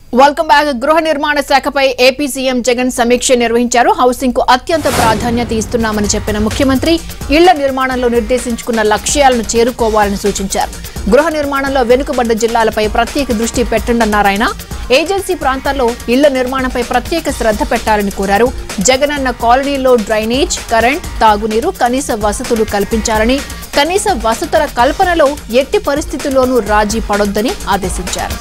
welcome back గృహ నిర్మాణ శాఖపై AP CM Jagan సమీక్ష నిర్వహించారు హౌసింగ్ కు అత్యంత ప్రాధాన్యత ఇస్తున్నామని చెప్పిన ముఖ్యమంత్రి ఇళ్ల నిర్మాణంలో నిర్దేశించుకున్న లక్ష్యాలను చేరుకోవాలని సూచించారు గృహ నిర్మాణంలో వెనుకబడ్డ జిల్లాలపై ప్రత్యేక దృష్టి పెట్టండన్నారాయన ఏజెన్సీ ప్రాంతాల్లో ఇళ్ల నిర్మాణంపై ప్రత్యేక శ్రద్ధ పెట్టాలని కోరారు జగనన్న కాలనీలో డ్రైనేజ్ కరెంట్ తాగునీరు కనీస వసతులు కల్పించాలని కనీస వసతుల కల్పనలో ఎట్టి పరిస్థితుల్లోనూ రాజీ పడొద్దని ఆదేశించారు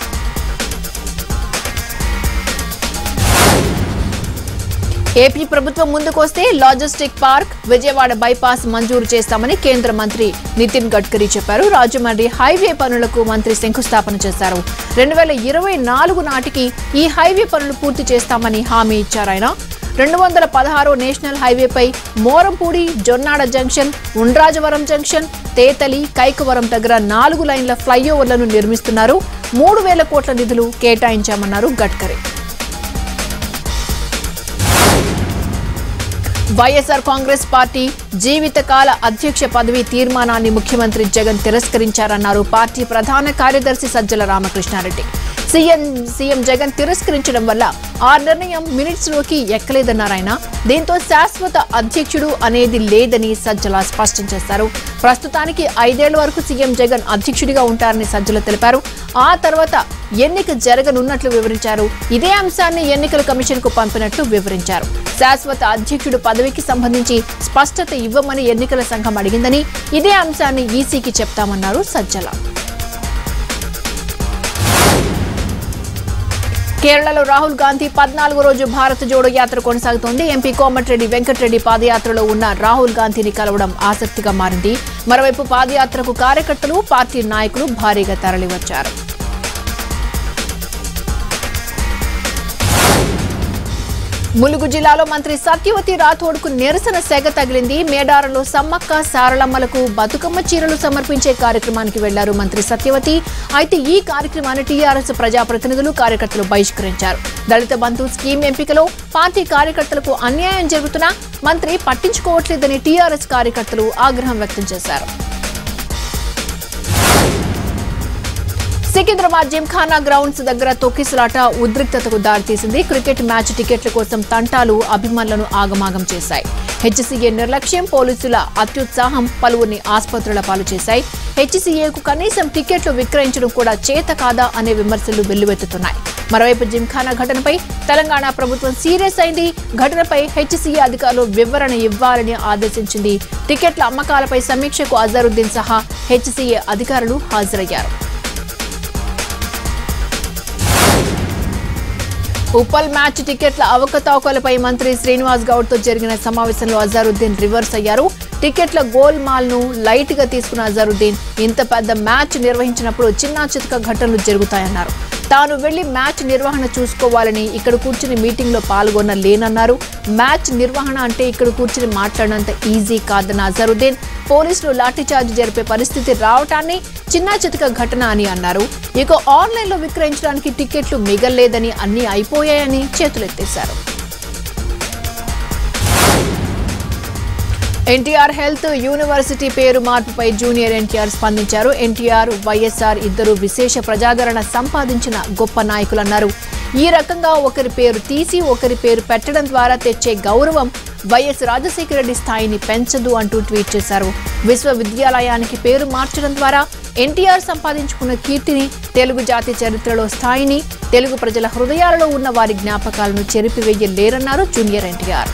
ఏపీ ప్రభుత్వం ముందుకొస్తే లాజిస్టిక్ పార్క్ విజయవాడ బైపాస్ మంజూరు చేస్తామని కేంద్ర మంత్రి నితిన్ గడ్కరీ చెప్పారు రాజమండ్రి హైవే పనులకు మంత్రి శంకుస్థాపన చేశారు రెండు వేల ఇరవై నాలుగు నాటికి ఈ హైవే పనులు పూర్తి చేస్తామని హామీ ఇచ్చారు ఆయన రెండు వందల పదహారు నేషనల్ హైవేపై మోరంపూడి జొన్నాడ జంక్షన్ ఉండ్రాజవరం జంక్షన్ తేతలి కైకవరం దగ్గర నాలుగు లైన్ల ఫ్లైఓవర్లను నిర్మిస్తున్నారు మూడు వేల కోట్ల నిధులు కేటాయించామన్నారు గడ్కరీ వైఎస్ఆర్ కాంగ్రెస్ పార్టీ జీవితకాల అధ్యక్ష పదవి తీర్మానాన్ని ముఖ్యమంత్రి జగన్ తిరస్కరించారన్నారు పార్టీ ప్రధాన కార్యదర్శి సజ్జల రామకృష్ణారెడ్డి సీఎం సీఎం జగన్ తిరస్కరించడం వల్ల ఆ నిర్ణయం మినిట్స్ లోకి ఎక్కలేదన్నారు ఆయన దీంతో శాశ్వత అధ్యక్షుడు అనేది లేదని సజ్జల స్పష్టం చేశారు ప్రస్తుతానికి ఐదేళ్ల వరకు సీఎం జగన్ అధ్యక్షుడిగా ఉంటారని సజ్జల తెలిపారు ఆ తర్వాత ఎన్నిక జరగనున్నట్లు వివరించారు ఇదే అంశాన్ని ఎన్నికల కమిషన్ కు పంపినట్లు వివరించారు శాశ్వత అధ్యక్షుడు పదవికి సంబంధించి స్పష్టత ఇవ్వమని ఎన్నికల సంఘం అడిగిందని ఇదే అంశాన్ని ఈసీకి చెప్తామన్నారు సజ్జల కేరళలో రాహుల్ గాంధీ పద్నాలుగో రోజు భారత్ జోడో యాత్ర కొనసాగుతోంది ఎంపీ కోమటిరెడ్డి వెంకటరెడ్డి పాదయాత్రలో ఉన్న రాహుల్ గాంధీని కలవడం ఆసక్తిగా మారింది మరోవైపు పాదయాత్రకు కార్యకర్తలు పార్టీ నాయకులు భారీగా తరలివచ్చారు ములుగు జిల్లాలో మంత్రి సత్యవతి రాథోడ్కు నిరసన సెగ తగిలింది మేడారంలో సమ్మక్క సారలమ్మలకు బతుకమ్మ చీరలు సమర్పించే కార్యక్రమానికి వెళ్లారు మంత్రి సత్యవతి అయితే ఈ కార్యక్రమాన్ని టీఆర్ఎస్ ప్రజాప్రతినిధులు కార్యకర్తలు బహిష్కరించారు దళిత బంధు స్కీమ్ ఎంపికలో పార్టీ కార్యకర్తలకు అన్యాయం జరుగుతున్నా మంత్రి పట్టించుకోవట్లేదని టీఆర్ఎస్ కార్యకర్తలు ఆగ్రహం వ్యక్తం చేశారు సికింద్రాబాద్ జిమ్ఖానా గ్రౌండ్స్ దగ్గర తొక్కిసలాట ఉద్రిక్తతకు దారితీసింది క్రికెట్ మ్యాచ్ టికెట్ల కోసం తంటాలు అభిమానులను ఆగమాగం చేశాయి హెచ్సీఏ నిర్లక్ష్యం పోలీసుల అత్యుత్సాహం పలువురిని ఆసుపత్రుల పాలు చేశాయి హెచ్సీఏకు కనీసం టికెట్లు విక్రయించడం కూడా చేత కాదా అనే విమర్శలు వెల్లువెత్తుతున్నాయి మరోవైపు జిమ్ఖానా ఘటనపై తెలంగాణ ప్రభుత్వం సీరియస్ అయింది ఘటనపై హెచ్సీఏ అధికారులు వివరణ ఇవ్వాలని ఆదేశించింది టికెట్ల అమ్మకాలపై సమీక్షకు అజరుద్దీన్ సహా హెచ్సీఏ అధికారులు హాజరయ్యారు ఉప్పల్ మ్యాచ్ టికెట్ల అవకతవకలపై మంత్రి శ్రీనివాస్ గౌడ్ తో జరిగిన సమావేశంలో అజారుద్దీన్ రివర్స్ అయ్యారు టికెట్ల గోల్ మాల్ ను లైట్ గా తీసుకున్న అజారుద్దీన్ ఇంత పెద్ద మ్యాచ్ నిర్వహించినప్పుడు చిన్నా చితక ఘటనలు జరుగుతాయన్నారు తాను వెళ్లి మ్యాచ్ నిర్వహణ చూసుకోవాలని ఇక్కడ కూర్చుని మీటింగ్ లో పాల్గొన్న లేనన్నారు మ్యాచ్ నిర్వహణ అంటే ఇక్కడ కూర్చుని మాట్లాడినంత ఈజీ కాదన్న అజరుద్దీన్ పోలీసులు లాఠీచార్జ్ జరిపే పరిస్థితి రావటాన్ని చిన్నా చితక ఘటన అని అన్నారు ఇక ఆన్లైన్ లో విక్రయించడానికి టికెట్లు మిగల్లేదని అన్ని అయిపోయాయని చేతులెత్తేశారు ఎన్టీఆర్ హెల్త్ యూనివర్సిటీ పేరు మార్పుపై జూనియర్ ఎన్టీఆర్ స్పందించారు ఎన్టీఆర్ వైఎస్ఆర్ ఇద్దరు విశేష ప్రజాదరణ సంపాదించిన గొప్ప నాయకులన్నారు ఈ రకంగా ఒకరి పేరు తీసి ఒకరి పేరు పెట్టడం ద్వారా తెచ్చే గౌరవం వైఎస్ రాజశేఖర రెడ్డి స్థాయిని పెంచదు అంటూ ట్వీట్ చేశారు విశ్వవిద్యాలయానికి పేరు మార్చడం ద్వారా ఎన్టీఆర్ సంపాదించుకున్న కీర్తిని తెలుగు జాతి చరిత్రలో స్థాయిని తెలుగు ప్రజల హృదయాలలో ఉన్న వారి జ్ఞాపకాలను చెరిపివేయలేరన్నారు జూనియర్ ఎన్టీఆర్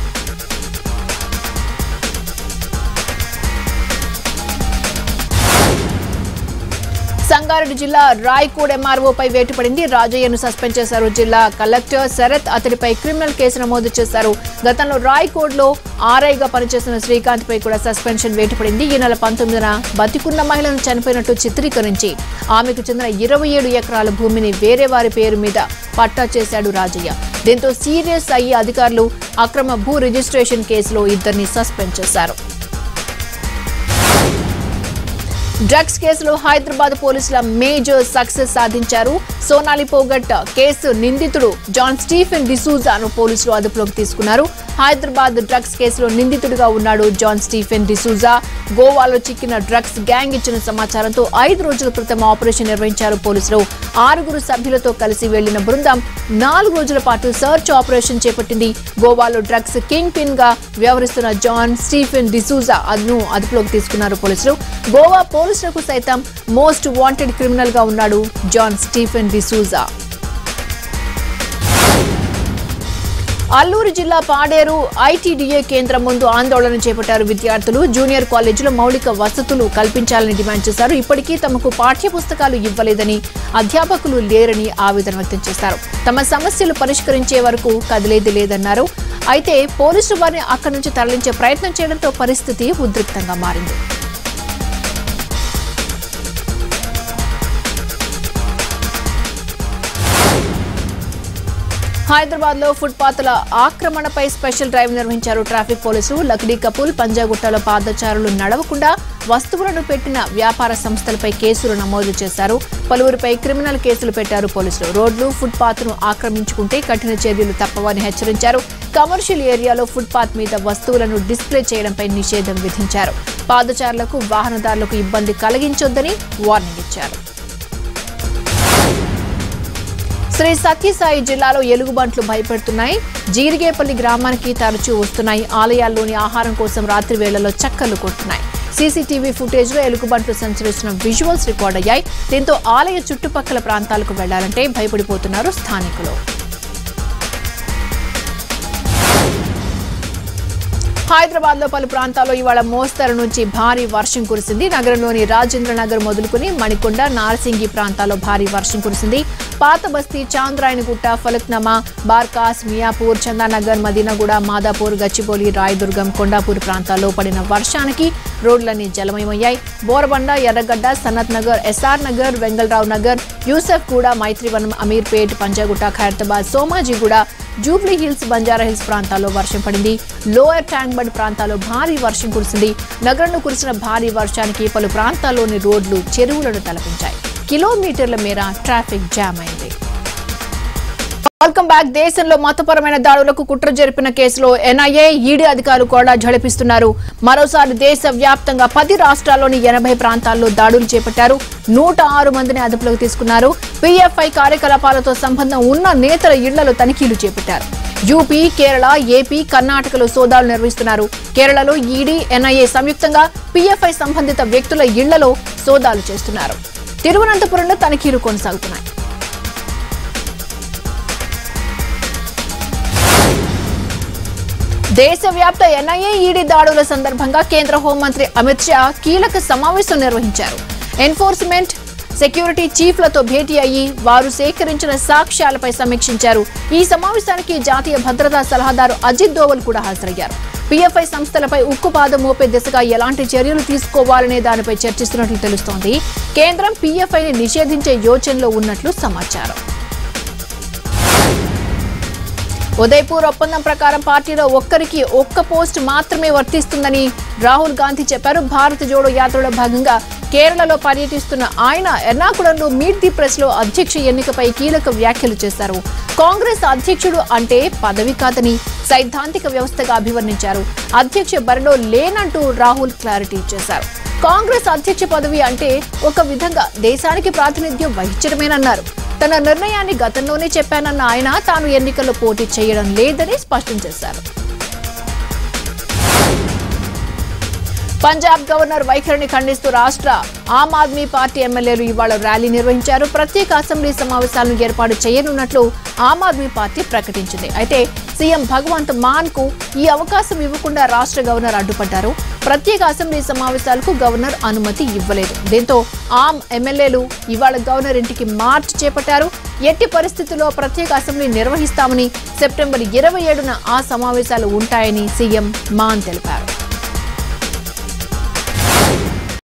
సంగారెడ్డి జిల్లా రాయ్కోడ్ ఎంఆర్ఓపై వేటుపడింది రాజయ్యను సస్పెండ్ చేశారు జిల్లా కలెక్టర్ శరత్ అతడిపై క్రిమినల్ కేసు నమోదు చేశారు గతంలో రాయ్కోడ్ లో ఆర్ఐగా పనిచేస్తున్న శ్రీకాంత్ పై కూడా సస్పెన్షన్ వేటుపడింది ఈ నెల పంతొమ్మిదిన బతికున్న మహిళను చనిపోయినట్టు చిత్రీకరించి ఆమెకు చెందిన ఇరవై ఏడు ఎకరాల భూమిని వేరే వారి పేరు మీద పట్టా చేశాడు రాజయ్య దీంతో సీరియస్ అయ్యి అధికారులు అక్రమ భూ రిజిస్ట్రేషన్ కేసులో ఇద్దరిని సస్పెండ్ చేశారు డ్రగ్స్ కేసులో హైదరాబాద్ పోలీసుల మేజర్ సక్సెస్ సాధించారు సోనాలి పోగట్ కేసు నిందితుడు జాన్ స్టీఫెన్ డిసూజాను పోలీసులు అదుపులోకి తీసుకున్నారు హైదరాబాద్ డ్రగ్స్ కేసులో నిందితుడిగా ఉన్నాడు జాన్ స్టీఫెన్ డిసూజా గోవాలో చిక్కిన డ్రగ్స్ గ్యాంగ్ ఇచ్చిన సమాచారంతో ఐదు రోజుల క్రితం ఆపరేషన్ నిర్వహించారు పోలీసులు ఆరుగురు సభ్యులతో కలిసి వెళ్లిన బృందం నాలుగు రోజుల పాటు సర్చ్ ఆపరేషన్ చేపట్టింది గోవాలో డ్రగ్స్ కింగ్ పిన్ గా వ్యవహరిస్తున్న జాన్ స్టీఫెన్ డిసూజా అను అదుపులోకి తీసుకున్నారు పోలీసులు గోవా పోలీసులకు సైతం మోస్ట్ వాంటెడ్ క్రిమినల్ గా ఉన్నాడు జాన్ స్టీఫెన్ డిసూజా అల్లూరు జిల్లా పాడేరు ఐటీడీఏ కేంద్రం ముందు ఆందోళన చేపట్టారు విద్యార్థులు జూనియర్ కాలేజీలో మౌలిక వసతులు కల్పించాలని డిమాండ్ చేశారు ఇప్పటికీ తమకు పాఠ్య పుస్తకాలు ఇవ్వలేదని అధ్యాపకులు లేరని ఆవేదన వ్యక్తం చేశారు తమ సమస్యలు పరిష్కరించే వరకు కదిలేది లేదన్నారు అయితే పోలీసులు వారిని అక్కడి నుంచి తరలించే ప్రయత్నం చేయడంతో పరిస్థితి ఉద్రిక్తంగా మారింది హైదరాబాద్ లో ఫుట్పాత్ల ఆక్రమణపై స్పెషల్ డ్రైవ్ నిర్వహించారు ట్రాఫిక్ పోలీసులు లక్డీ కపూల్ పంజాగుట్టలో పాదచారులు నడవకుండా వస్తువులను పెట్టిన వ్యాపార సంస్థలపై కేసులు నమోదు చేశారు పలువురిపై క్రిమినల్ కేసులు పెట్టారు పోలీసులు రోడ్లు ఫుట్పాత్ ను ఆక్రమించుకుంటే కఠిన చర్యలు తప్పవని హెచ్చరించారు కమర్షియల్ ఏరియాలో ఫుట్పాత్ మీద వస్తువులను డిస్ప్లే చేయడంపై నిషేధం విధించారు పాదచారులకు వాహనదారులకు ఇబ్బంది కలిగించొద్దని వార్నింగ్ ఇచ్చారు శ్రీ సత్యసాయి జిల్లాలో ఎలుగుబంట్లు భయపెడుతున్నాయి జీరిగేపల్లి గ్రామానికి తరచూ వస్తున్నాయి ఆలయాల్లోని ఆహారం కోసం రాత్రి వేళల్లో చక్కర్లు కొడుతున్నాయి సీసీటీవీ ఫుటేజ్ లో ఎలుగుబంట్లు సంచరిస్తున్న విజువల్స్ రికార్డ్ అయ్యాయి దీంతో ఆలయ చుట్టుపక్కల ప్రాంతాలకు వెళ్లాలంటే భయపడిపోతున్నారు స్థానికులు హైదరాబాద్ లో పలు ప్రాంతాల్లో ఇవాళ మోస్తరు నుంచి భారీ వర్షం కురిసింది నగరంలోని రాజేంద్ర నగర్ మొదలుకుని మణికొండ నార్సింగి ప్రాంతాల్లో భారీ వర్షం కురిసింది పాత బస్తీ చాంద్రాయనగుట్ట ఫలక్నమా బార్కాస్ మియాపూర్ చందానగర్ మదీనగూడ మాదాపూర్ గచ్చిబౌలి రాయదుర్గం కొండాపూర్ ప్రాంతాల్లో పడిన వర్షానికి రోడ్లన్నీ జలమయమయ్యాయి Borabanda Erragadda Sanath Nagar SR Nagar Vengalrao Nagar Yousuf Guda Maitrivanam Ameerpet Panjagutta Khairatabad Somajiguda Jubilee Hills Banjara Hills ప్రాంతాల్లో వర్షం పడింది లోయర్ ట్యాంక్ బండ్ ప్రాంతాల్లో భారీ వర్షం కురిసింది నగరంలో కురిసిన భారీ వర్షానికి పలు ప్రాంతాల్లోని రోడ్లు చెరువులను తలపించాయి కిలోమీటర్ల మేర ట్రాఫిక్ జామ్ అయింది వెల్కమ్ బ్యాక్ దేశంలో మతపరమైన దాడులకు కుట్ర జరిపిన కేసులో ఎన్ఐఏ ఈడీ అధికారులు కూడా ఝడిపిస్తున్నారు మరోసారి దేశ వ్యాప్తంగా పది రాష్ట్రాల్లోని ఎనభై ప్రాంతాల్లో దాడులు చేపట్టారు నూట ఆరు మందిని అదుపులోకి తీసుకున్నారు పిఎఫ్ఐ కార్యకలాపాలతో సంబంధం ఉన్న నేతల ఇళ్లలో తనిఖీలు చేపట్టారు యూపీ కేరళ ఏపీ కర్ణాటకలో సోదాలు నిర్వహిస్తున్నారు కేరళలో ఈడీ ఎన్ఐఏ సంయుక్తంగా పిఎఫ్ఐ సంబంధిత వ్యక్తుల ఇళ్లలో సోదాలు చేస్తున్నారు తిరువనంతపురంలో తనిఖీలు కొనసాగుతున్నాయి దేశవ్యాప్త ఎన్ఐఏ ఈడీ దాడుల సందర్భంగా కేంద్ర హోంమంత్రి అమిత్ షా కీలక సమావేశం నిర్వహించారు ఎన్ఫోర్స్మెంట్ సెక్యూరిటీ చీఫ్లతో భేటీ అయ్యి వారు సేకరించిన సాక్ష్యాలపై సమీక్షించారు ఈ సమావేశానికి జాతీయ భద్రతా సలహాదారు అజిత్ దోవల్ కూడా హాజరయ్యారు పిఎఫ్ఐ సంస్థలపై ఉక్కుపాదం మోపే దిశగా ఎలాంటి చర్యలు తీసుకోవాలనే దానిపై చర్చిస్తున్నట్లు తెలుస్తోంది కేంద్రం పిఎఫ్ఐని నిషేధించే యోచనలో ఉన్నట్లు సమాచారం ఉదయపూర్ ఒప్పందం ప్రకారం పార్టీలో ఒక్కరికి ఒక్క పోస్ట్ మాత్రమే వర్తిస్తుందని రాహుల్ గాంధీ చెప్పారు భారత్ జోడో యాత్రలో భాగంగా కేరళలో పర్యటిస్తున్న ఆయన ఎర్నాకుళంలో మీట్ ది ప్రెస్ లో అధ్యక్ష ఎన్నికపై కీలక వ్యాఖ్యలు చేశారు కాంగ్రెస్ అధ్యక్షుడు అంటే పదవి కాదని సైద్ధాంతిక వ్యవస్థగా అభివర్ణించారు అధ్యక్ష బరిలో లేనంటూ రాహుల్ క్లారిటీ ఇచ్చేశారు కాంగ్రెస్ అధ్యక్ష పదవి అంటే ఒక విధంగా దేశానికి ప్రాతినిధ్యం వహించడమేనన్నారు తన నిర్ణయాన్ని గతంలోనే చెప్పానన్న ఆయన తాను ఎన్నికల్లో పోటీ చేయడం లేదని స్పష్టం చేశారు పంజాబ్ గవర్నర్ వైఖరిని ఖండిస్తూ రాష్ట్ర ఆమ్ ఆద్మీ పార్టీ ఎమ్మెల్యేలు ఇవాళ ర్యాలీ నిర్వహించారు ప్రత్యేక అసెంబ్లీ సమావేశాలను ఏర్పాటు చేయనున్నట్లు ఆమ్ ఆద్మీ పార్టీ ప్రకటించింది అయితే సీఎం భగవంత్ మాన్ కు ఈ అవకాశం ఇవ్వకుండా రాష్ట్ర గవర్నర్ అడ్డుపడ్డారు ప్రత్యేక అసెంబ్లీ సమావేశాలకు గవర్నర్ అనుమతి ఇవ్వలేదు దీంతో ఆమ్ ఎమ్మెల్యేలు ఇవాళ గవర్నర్ ఇంటికి మార్చ్ చేపట్టారు ఎట్టి పరిస్థితుల్లో ప్రత్యేక అసెంబ్లీ నిర్వహిస్తామని సెప్టెంబర్ ఇరవై ఏడున ఆ సమావేశాలు ఉంటాయని సీఎం మాన్ తెలిపారు